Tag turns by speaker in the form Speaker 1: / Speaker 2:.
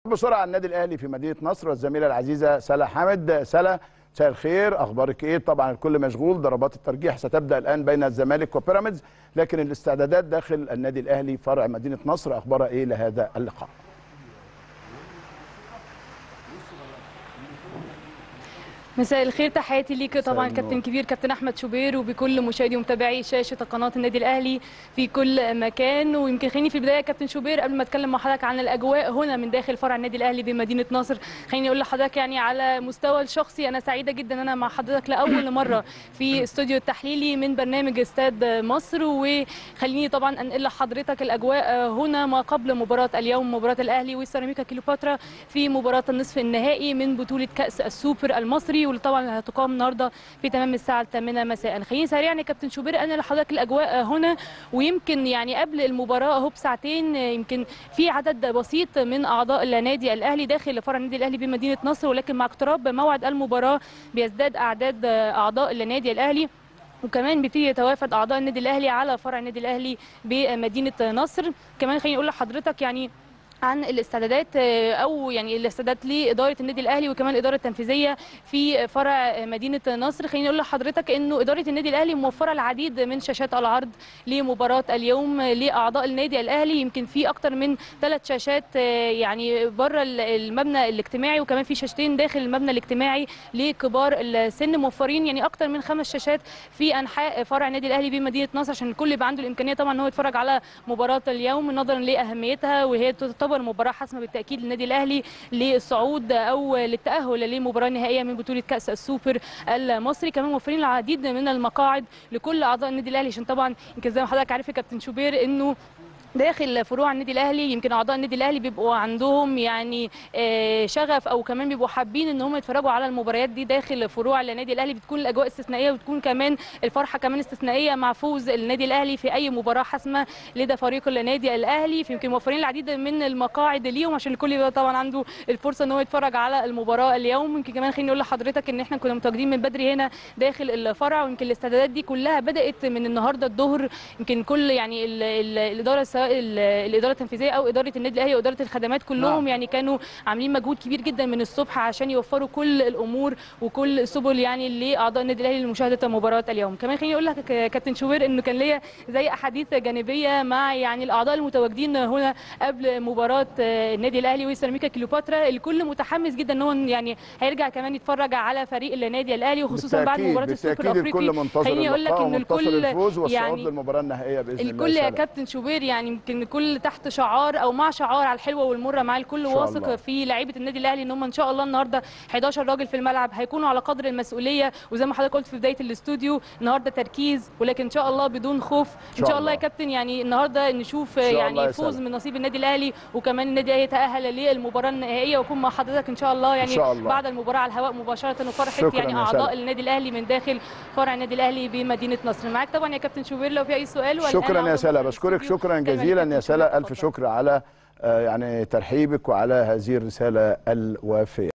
Speaker 1: بسرعه على النادي الاهلي في مدينه نصر والزميله العزيزه سلا حامد سلا مساء الخير اخبارك ايه طبعا الكل مشغول ضربات الترجيح ستبدا الان بين الزمالك وبيراميدز لكن الاستعدادات داخل النادي الاهلي فرع مدينه نصر اخبارها ايه لهذا اللقاء
Speaker 2: مساء الخير تحياتي ليك طبعا
Speaker 1: النور.
Speaker 2: كابتن كبير كابتن احمد شوبير وبكل مشاهدي ومتابعي شاشه قناه النادي الاهلي في كل مكان ويمكن خليني في البدايه كابتن شوبير قبل ما اتكلم مع حضرتك عن الاجواء هنا من داخل فرع النادي الاهلي بمدينه نصر خليني اقول لحضرتك يعني على مستوى الشخصي انا سعيده جدا ان انا مع حضرتك لاول مره في استوديو التحليلي من برنامج استاد مصر وخليني طبعا انقل لحضرتك الاجواء هنا ما قبل مباراه اليوم مباراه الاهلي وسيراميكا كليوباترا في مباراه النصف النهائي من بطوله كاس السوبر المصري واللي طبعا هتقام النهارده في تمام الساعه 8 مساء خليني سريعا يا كابتن شوبير انا لحضرتك الاجواء هنا ويمكن يعني قبل المباراه اهو بساعتين يمكن في عدد بسيط من اعضاء النادي الاهلي داخل فرع النادي الاهلي بمدينه نصر ولكن مع اقتراب موعد المباراه بيزداد اعداد اعضاء النادي الاهلي وكمان بيبتدي يتوافد اعضاء النادي الاهلي على فرع النادي الاهلي بمدينه نصر كمان خليني اقول لحضرتك يعني عن الاستعدادات آه، او يعني الاستعدادات لاداره النادي الاهلي وكمان الاداره التنفيذيه في فرع مدينه نصر خليني اقول لحضرتك انه اداره النادي الاهلي موفره العديد من شاشات العرض لمباراه اليوم لاعضاء النادي الاهلي يمكن في اكتر من ثلاث شاشات آه، يعني بره ال- المبنى الاجتماعي وكمان في شاشتين داخل المبنى الاجتماعي لكبار السن موفرين يعني اكتر من خمس شاشات في انحاء فرع النادي الاهلي بمدينه نصر عشان الكل يبقى عنده الامكانيه طبعا ان هو يتفرج على مباراه اليوم نظرا لاهميتها وهي تعتبر مباراه حاسمه بالتاكيد للنادي الاهلي للصعود او للتاهل للمباراه النهائيه من بطوله كاس السوبر المصري كمان موفرين العديد من المقاعد لكل اعضاء النادي الاهلي عشان طبعا يمكن زي ما حضرتك عارف يا كابتن شوبير انه داخل فروع النادي الاهلي يمكن اعضاء النادي الاهلي بيبقوا عندهم يعني آه، شغف او كمان بيبقوا حابين ان هم يتفرجوا على المباريات دي داخل فروع النادي الاهلي بتكون الاجواء استثنائيه وتكون كمان الفرحه كمان استثنائيه مع فوز النادي الاهلي في اي مباراه حاسمه لدى فريق النادي الاهلي فيمكن موفرين العديد من المقاعد ليهم عشان الكل يبقى طبعا عنده الفرصه ان هو يتفرج على المباراه اليوم يمكن كمان خليني اقول لحضرتك ان احنا كنا متواجدين من بدري هنا داخل الفرع ويمكن الاستعدادات دي كلها بدات من النهارده الظهر يمكن كل يعني ال- ال- الاداره سواء ال- الاداره التنفيذيه او اداره النادي الاهلي واداره الخدمات كلهم
Speaker 1: نعم.
Speaker 2: يعني كانوا عاملين مجهود كبير جدا من الصبح عشان يوفروا كل الامور وكل السبل يعني لاعضاء النادي الاهلي لمشاهده مباراه اليوم كمان خليني اقول لك يا كابتن شوبير انه كان ليا زي احاديث جانبيه مع يعني الاعضاء المتواجدين هنا قبل مباراه آه، النادي الاهلي وسيراميكا كليوباترا الكل متحمس جدا ان هو يعني هيرجع كمان يتفرج على فريق النادي الاهلي وخصوصا بعد
Speaker 1: بالتأكيد-
Speaker 2: مباراه السوبر
Speaker 1: بالتأكيد
Speaker 2: الافريقي
Speaker 1: الكل منتظر
Speaker 2: خليني اقول لك
Speaker 1: اللقاء
Speaker 2: ان
Speaker 1: ومنتظر
Speaker 2: الكل
Speaker 1: الفوز والصعود
Speaker 2: يعني
Speaker 1: للمباراه النهائيه باذن الله
Speaker 2: الكل يا
Speaker 1: سلا.
Speaker 2: كابتن شوبير يعني يمكن الكل تحت شعار او مع شعار على الحلوه والمره مع الكل
Speaker 1: شاء
Speaker 2: واثق
Speaker 1: الله.
Speaker 2: في لعيبه النادي الاهلي ان هم ان شاء الله النهارده 11 راجل في الملعب هيكونوا على قدر المسؤوليه وزي ما حضرتك قلت في بدايه الاستوديو النهارده تركيز ولكن ان شاء الله بدون خوف ان
Speaker 1: شاء
Speaker 2: شاء الله
Speaker 1: الله.
Speaker 2: يا كابتن يعني النهارده نشوف
Speaker 1: شاء الله يا
Speaker 2: يعني فوز
Speaker 1: سلام.
Speaker 2: من نصيب النادي الاهلي وكمان النادي الاهلي يتاهل للمباراه النهائيه واكون مع حضرتك ان شاء الله يعني
Speaker 1: إن شاء الله.
Speaker 2: بعد المباراه على الهواء مباشره وفرحه
Speaker 1: شكراً
Speaker 2: يعني
Speaker 1: يا
Speaker 2: اعضاء
Speaker 1: سلام.
Speaker 2: النادي الاهلي من داخل فرع النادي الاهلي بمدينه نصر معاك طبعا يا كابتن شوبير لو في اي سؤال والآن
Speaker 1: شكرا يا
Speaker 2: أعود
Speaker 1: سلا
Speaker 2: مرة
Speaker 1: بشكرك
Speaker 2: للاستوديو.
Speaker 1: شكرا
Speaker 2: دايماً
Speaker 1: جزيلا
Speaker 2: كابتن
Speaker 1: يا
Speaker 2: شوبير،
Speaker 1: سلا الف
Speaker 2: اتفضل.
Speaker 1: شكر على آه، يعني ترحيبك وعلى هذه الرساله الوافيه